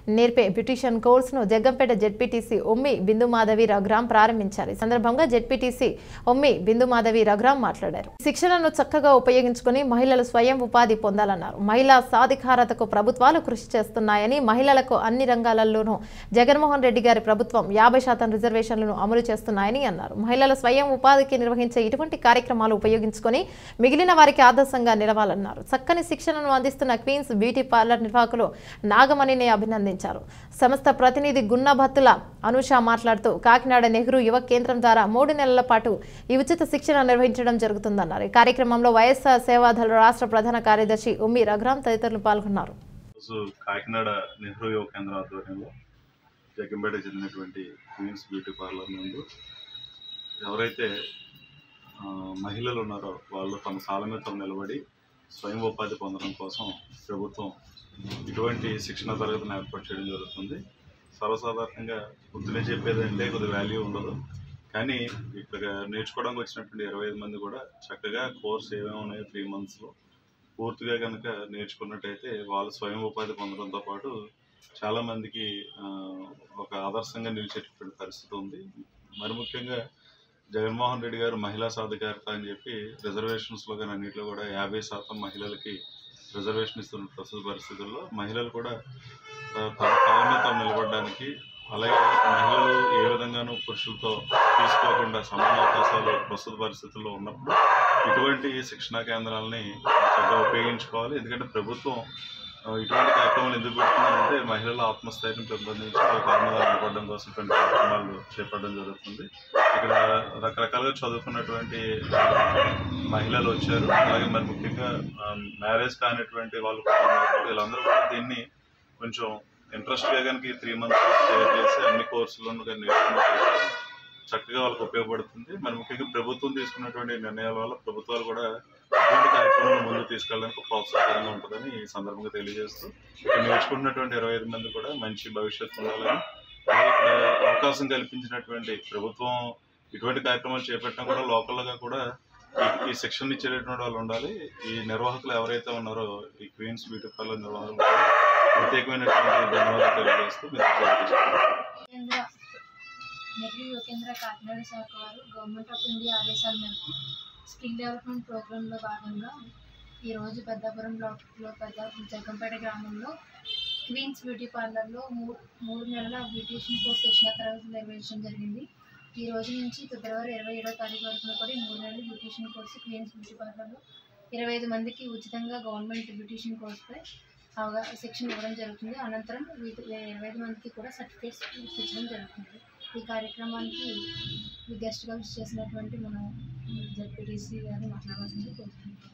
నేర్పే బ్యూటిషియన్ కోర్సును జగ్గంపేట జెడ్పీటీసీ ఉమ్మి బిందు మాధవి రఘురాం ప్రారంభించారు ఈ సందర్భంగా జెడ్పీటీసీ ఉమ్మి బిందు మాధవి రఘురాం మాట్లాడారు శిక్షణను చక్కగా ఉపయోగించుకుని మహిళలు స్వయం ఉపాధి పొందాలన్నారు మహిళా సాధికారతకు ప్రభుత్వాలు కృషి చేస్తున్నాయని మహిళలకు అన్ని రంగాలలోనూ జగన్మోహన్ రెడ్డి గారి ప్రభుత్వం యాభై శాతం రిజర్వేషన్లను అమలు చేస్తున్నాయని అన్నారు మహిళల స్వయం ఉపాధికి నిర్వహించే ఇటువంటి కార్యక్రమాలు ఉపయోగించుకొని మిగిలిన వారికి ఆదర్శంగా నిలవాలన్నారు చక్కని శిక్షణను అందిస్తున్న క్వీన్స్ బ్యూటీ పార్లర్ నిర్వాహకులు నాగమణిని అభినందించారు సంస్థ ప్రతినిధి గున్నభత్తుల అనుష మాట్లాడుతూ కాకినాడ నెహ్రూ యువ కేంద్రం ద్వారా మూడు నెలల పాటు ఈ ఉచిత శిక్షణ నిర్వహించడం జరుగుతుందన్నారు ఈ కార్యక్రమంలో వైఎస్ఆర్ సేవాదళ రాష్ట్ర ప్రధాన కార్యదర్శి ఉమ్మి రఘురాం తదితరులు పాల్గొన్నారు రోజు కాకినాడ నెహ్రూ యువ కేంద్రం ఆధ్వర్యంలో జగ్గంపేట చెందినటువంటి క్వీన్స్ బ్యూటీ పార్లర్ నందు ఎవరైతే ఆ, మహిళలు ఉన్నారో వాళ్ళు తమ కాళ్ళ మీద తాము నిలబడి స్వయం ఉపాధి పొందడం కోసం ప్రభుత్వం ఇటువంటి శిక్షణ తరగతిని ఏర్పాటు చేయడం జరుగుతుంది సర్వసాధారణంగా పొద్దునే చెప్పేదంటే కొద్దిగా వాల్యూ ఉండదు కానీ ఇక్కడ నేర్చుకోవడానికి వచ్చినటువంటి ఇరవై ఐదు మంది కూడా చక్కగా కోర్స్ ఏమేమి ఉన్నాయో త్రీ మంత్స్లో పూర్తిగా కనుక నేర్చుకున్నట్టయితే వాళ్ళు స్వయం ఉపాధి పొందడంతో పాటు చాలా మందికి ఆ, ఒక ఆదర్శంగా నిలిచేటటువంటి పరిస్థితి ఉంది మరి ముఖ్యంగా జగన్మోహన్ రెడ్డి గారు మహిళా సాధికారత అని చెప్పి రిజర్వేషన్స్లో కానీ అన్నింటిలో కూడా యాభై శాతం మహిళలకి రిజర్వేషన్ ఇస్తున్న ప్రస్తుత పరిస్థితుల్లో మహిళలు కూడా ఆ, తమ కాళ్ళ మీద తాము నిలబడడానికి అలాగే మహిళలు ఏ విధంగానూ పురుషులతో తీసుకోకుండా సమాన అవకాశాలు ప్రస్తుత పరిస్థితుల్లో ఉన్నప్పుడు ఇటువంటి శిక్షణా కేంద్రాలని చక్కగా ఉపయోగించుకోవాలి ఎందుకంటే ప్రభుత్వం ఆ, ఇటువంటి కార్యక్రమాలు ఎందుకు పెడుతుందంటే మహిళల ఆత్మస్థైర్యం పెంపొందించి వాళ్ళ కాళ్ళ మీద నిలబడడం కోసం ఇటువంటి కార్యక్రమాలు చేపట్టడం జరుగుతుంది ఇక్కడ రకరకాలుగా చదువుకున్నటువంటి ఆ, మహిళలు వచ్చారు అలాగే మరి ముఖ్యంగా మ్యారేజ్ కానిటువంటి వాళ్ళు కూడా ఉన్నారు. వీళ్ళందరూ కూడా దీన్ని కొంచెం ఇంట్రెస్ట్గా కనుక ఈ త్రీ మంత్స్ షేర్ చేసి అన్ని కోర్సులను కానీ నేర్చుకున్నట్లయితే చక్కగా వాళ్ళకి ఉపయోగపడుతుంది మరి ముఖ్యంగా ప్రభుత్వం తీసుకున్నటువంటి నిర్ణయాల వల్ల ప్రభుత్వాలు కూడా ఇటువంటి కార్యక్రమాలను ముందుకు తీసుకెళ్ళడానికి ఒక ప్రోత్సాహకరంగా ఉంటుందని ఈ సందర్భంగా తెలియజేస్తూ ఇక్కడ నేర్చుకున్నటువంటి ఇరవై ఐదు మంది కూడా మంచి భవిష్యత్తు ఉండాలని అలాగే ఇక్కడ అవకాశం కల్పించినటువంటి ప్రభుత్వం ఇటువంటి కార్యక్రమాలు చేపట్టడం కూడా లోకల్గా కూడా ఈ- ఈ శిక్షణ ఇచ్చేటటువంటి వాళ్ళు ఉండాలి ఈ నిర్వాహకులు ఎవరైతే ఉన్నారో ఈ క్వీన్స్ బ్యూటీ పార్లర్ నిర్వాహకులు కూడా ప్రత్యేకమైనటువంటి ధన్యవాదాలు తెలియజేస్తూ మీరు కేంద్ర నెహ్రూ యువ కేంద్ర కాకినాడ శాఖ వారు గవర్నమెంట్ ఆఫ్ ఇండియా ఆదేశాల మేరకు స్కిల్ డెవలప్మెంట్ ప్రోగ్రాంలో భాగంగా ఈరోజు పెద్దాపురం బ్లాక్లో పెద్ద జగ్గంపేట గ్రామంలో క్వీన్స్ బ్యూటీ పార్లర్లో మూడు మూడు నెలల బ్యూటీషియన్ కోర్స్ శిక్షణ తరగతి నిర్వహించడం జరిగింది ఈ రోజు నుంచి ఫిబ్రవరి ఇరవై ఏడో తారీఖు వరకు కూడా ఈ మూడు నెలల బ్యూటీషియన్ కోర్సు క్వీన్స్ బ్యూటీ పార్లర్లో ఇరవై ఐదు మందికి ఉచితంగా గవర్నమెంట్ బ్యూటీషియన్ కోర్సుపై అవగా శిక్షణ ఇవ్వడం జరుగుతుంది అనంతరం వీటి ఇరవై ఐదు మందికి కూడా సర్టిఫికేట్స్ ఇచ్చడం జరుగుతుంది ఈ కార్యక్రమానికి గెస్ట్గా విజిట్ చేసినటువంటి మన జెడ్పీటీసీ గారిని మాట్లాడవలసింది కోరుతున్నాను